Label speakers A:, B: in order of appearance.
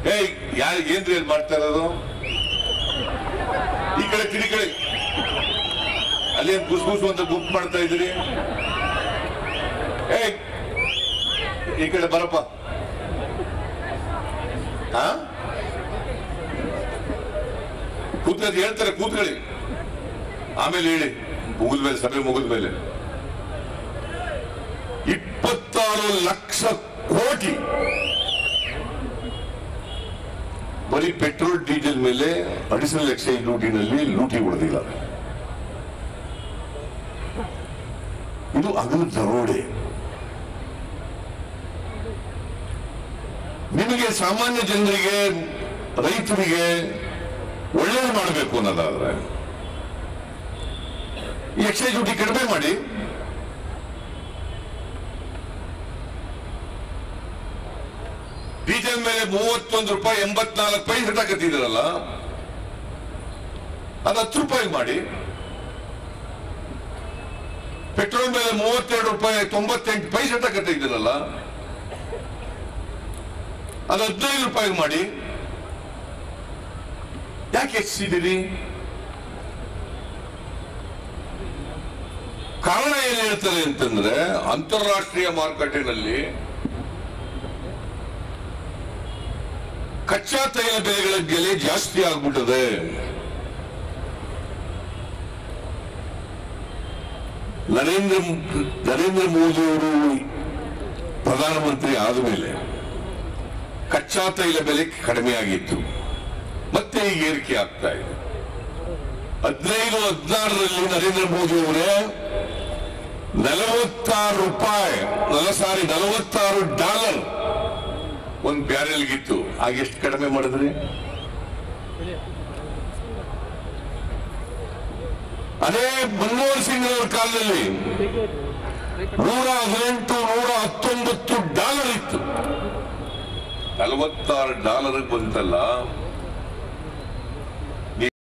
A: ಏಯ್ ಯಾರು ಏನ್ರಿ ಏನ್ ಮಾಡ್ತಾ ಇರೋದು ಈ ಕಡೆ ತಿಳಿ ಕಡೆ ಅಲ್ಲಿ ಏನ್ ಗುಸ್ ಗುಸು ಅಂತ ಗುಂಪು ಮಾಡ್ತಾ ಇದ್ದೀರಿ ಏಯ್ ಈ ಕಡೆ ಬರಪ್ಪ ಹಾ ಕೂತ್ಕೊಳ್ಳಿ ಹೇಳ್ತಾರೆ ಕೂತ್ಕೊಳ್ಳಿ ಆಮೇಲೆ ಹೇಳಿ ಮುಗಿದ ಮೇಲೆ ಸಭೆ ಮುಗಿದ ಮೇಲೆ ಇಪ್ಪತ್ತಾರು ಲಕ್ಷ ಕೋಟಿ ಬರೀ ಪೆಟ್ರೋಲ್ ಡೀಸೆಲ್ ಮೇಲೆ ಅಡಿಷನಲ್ ಎಕ್ಸೈಸ್ ಡ್ಯೂಟಿನಲ್ಲಿ ಲೂಟಿ ಹೊಡೆದಿದ್ದಾರೆ ಇದು ಅಗಲ ದರೋಡೆ ನಿಮಗೆ ಸಾಮಾನ್ಯ ಜನರಿಗೆ ರೈತರಿಗೆ ಒಳ್ಳೇದು ಮಾಡಬೇಕು ಅನ್ನೋದಾದ್ರೆ ಈ ಎಕ್ಸೈಸ್ ಡ್ಯೂಟಿ ಕಡಿಮೆ ಮಾಡಿ ಡೀಸೆಲ್ ಮೇಲೆ ಮೂವತ್ತೊಂದು ರೂಪಾಯಿ ಎಂಬತ್ನಾಲ್ಕು ಪೈಸೆ ಹಾಕತ್ತಿದ್ದೀರಲ್ಲ ಅದು ಹತ್ತು ರೂಪಾಯಿ ಮಾಡಿ ಪೆಟ್ರೋಲ್ ಮೇಲೆ ಮೂವತ್ತೆರಡು ರೂಪಾಯಿ ತೊಂಬತ್ತೆಂಟು ಪೈಸೆ ಹಾಕತ್ತಿದ್ದೀರಲ್ಲ ಅದು ಹದಿನೈದು ರೂಪಾಯಿ ಮಾಡಿ ಯಾಕೆ ಹೆಚ್ಚಿಸಿದ್ದೀರಿ ಕಾರಣ ಏನ್ ಹೇಳ್ತಾರೆ ಅಂತಂದ್ರೆ ಅಂತಾರಾಷ್ಟ್ರೀಯ ಮಾರುಕಟ್ಟೆನಲ್ಲಿ ಕಚ್ಚಾ ತೈಲ ಬೆಲೆಗಳ ಬೆಲೆ ಜಾಸ್ತಿ ಆಗ್ಬಿಟ್ಟದೆ ನರೇಂದ್ರ ನರೇಂದ್ರ ಮೋದಿ ಅವರು ಪ್ರಧಾನಮಂತ್ರಿ ಆದ ಮೇಲೆ ಕಚ್ಚಾ ತೈಲ ಬೆಲೆ ಕಡಿಮೆ ಆಗಿತ್ತು ಮತ್ತೆ ಈಗ ಏರಿಕೆ ಆಗ್ತಾ ಇದೆ ಹದಿನೈದು ಹದಿನಾರರಲ್ಲಿ ನರೇಂದ್ರ ಮೋದಿ ಅವರೇ ನಲವತ್ತಾರು ರೂಪಾಯಿ ನಲ ಸಾರಿ ನಲವತ್ತಾರು ಡಾಲರ್ ಒಂದು ಬ್ಯಾರೆಲ್ಗಿತ್ತು ಆಗ ಎಷ್ಟು ಕಡಿಮೆ ಮಾಡಿದ್ರಿ ಅದೇ ಮನಮೋಹನ್ ಸಿಂಗ್ ಅವರ ಕಾಲದಲ್ಲಿ ನೂರ ಹದಿನೆಂಟು ನೂರ ಹತ್ತೊಂಬತ್ತು ಡಾಲರ್ ಇತ್ತು ನಲವತ್ತಾರು ಡಾಲರ್ ಬಂತಲ್ಲ